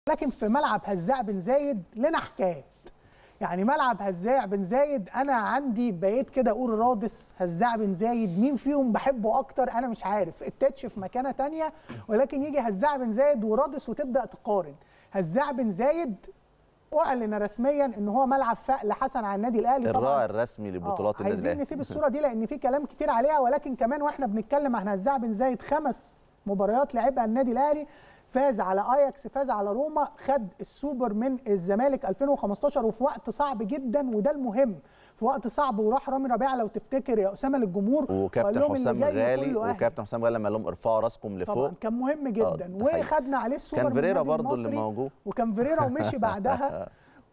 لكن في ملعب هزاع بن زايد لنا حكايات يعني ملعب هزاع بن زايد انا عندي بقيت كده اقول رادس هزاع بن زايد مين فيهم بحبه اكتر انا مش عارف التتش في مكانه تانية ولكن يجي هزاع بن زايد ورادس وتبدا تقارن هزاع بن زايد اعلن رسميا ان هو ملعب فأل حسن على النادي الاهلي الراعي الرسمي لبطولات آه، النادي عايزين الاهلي نسيب الصوره دي لان في كلام كتير عليها ولكن كمان واحنا بنتكلم عن هزاع بن زايد خمس مباريات لعبها النادي الاهلي فاز على اياكس فاز على روما خد السوبر من الزمالك 2015 وفي وقت صعب جدا وده المهم في وقت صعب وراح رامي ربيعه لو تفتكر يا اسامه للجمهور وقال وكابتن لهم اللي حسام جاي غالي كله أهلي. وكابتن حسام غالي لما قال لهم ارفعوا راسكم لفوق طبعا كان مهم جدا ده حقيقي. وخدنا عليه السوبر كان من فيريرا النادي برضو اللي المصري. موجود. وكان فيريرا ومشي بعدها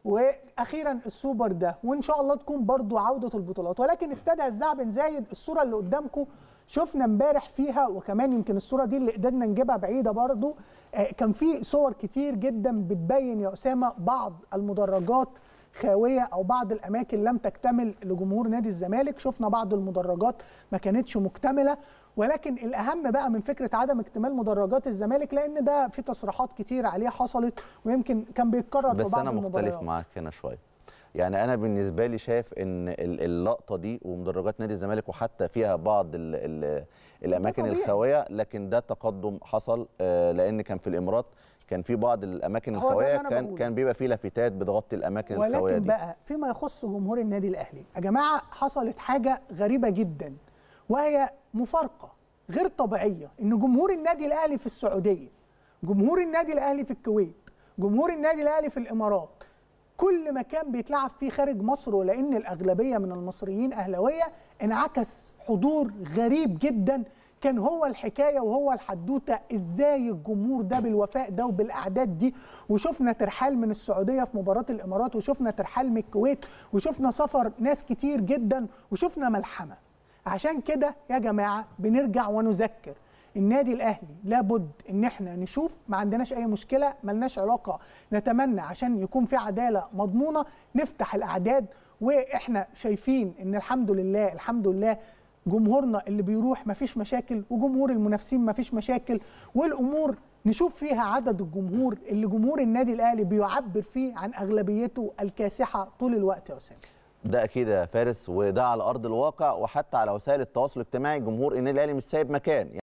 واخيرا السوبر ده وان شاء الله تكون برضو عوده البطولات ولكن استاد هزاع بن زايد الصوره اللي قدامكم شفنا امبارح فيها وكمان يمكن الصوره دي اللي قدرنا نجيبها بعيده برضو آه، كان في صور كتير جدا بتبين يا اسامه بعض المدرجات خاويه او بعض الاماكن لم تكتمل لجمهور نادي الزمالك شفنا بعض المدرجات ما كانتش مكتمله ولكن الاهم بقى من فكره عدم اكتمال مدرجات الزمالك لان ده في تصريحات كتير عليه حصلت ويمكن كان بيتكرر في بس بعض انا مختلف المباريات معاك هنا شويه يعني انا بالنسبه لي شايف ان ال- اللقطه دي ومدرجات نادي الزمالك وحتى فيها بعض ال ال الاماكن طبيعي. الخاويه لكن ده تقدم حصل آه، لان كان في الامارات كان في بعض الاماكن هو ده اللي الخاويه أنا كان بقوله. كان بيبقى فيه لافتات بتغطي الاماكن الخاويه ولكن دي بقى فيما يخص جمهور النادي الاهلي يا جماعه حصلت حاجه غريبه جدا وهي مفارقه غير طبيعيه ان جمهور النادي الاهلي في السعوديه جمهور النادي الاهلي في الكويت جمهور النادي الاهلي في الامارات كل مكان بيتلعب فيه خارج مصر ولان الاغلبيه من المصريين اهلاويه انعكس حضور غريب جدا كان هو الحكايه وهو الحدوته ازاي الجمهور ده بالوفاء ده وبالاعداد دي وشفنا ترحال من السعوديه في مباراه الامارات وشفنا ترحال من الكويت وشفنا سفر ناس كتير جدا وشفنا ملحمه عشان كده يا جماعه بنرجع ونذكر النادي الاهلي لابد ان احنا نشوف ما عندناش اي مشكله ملناش علاقه نتمنى عشان يكون في عداله مضمونه نفتح الاعداد واحنا شايفين ان الحمد لله الحمد لله جمهورنا اللي بيروح مفيش مشاكل وجمهور المنافسين مفيش مشاكل والامور نشوف فيها عدد الجمهور اللي جمهور النادي الاهلي بيعبر فيه عن اغلبيته الكاسحه طول الوقت يا اسامه ده اكيد يا فارس وده على ارض الواقع وحتى على وسائل التواصل الاجتماعي جمهور النادي الاهلي مش سايب مكان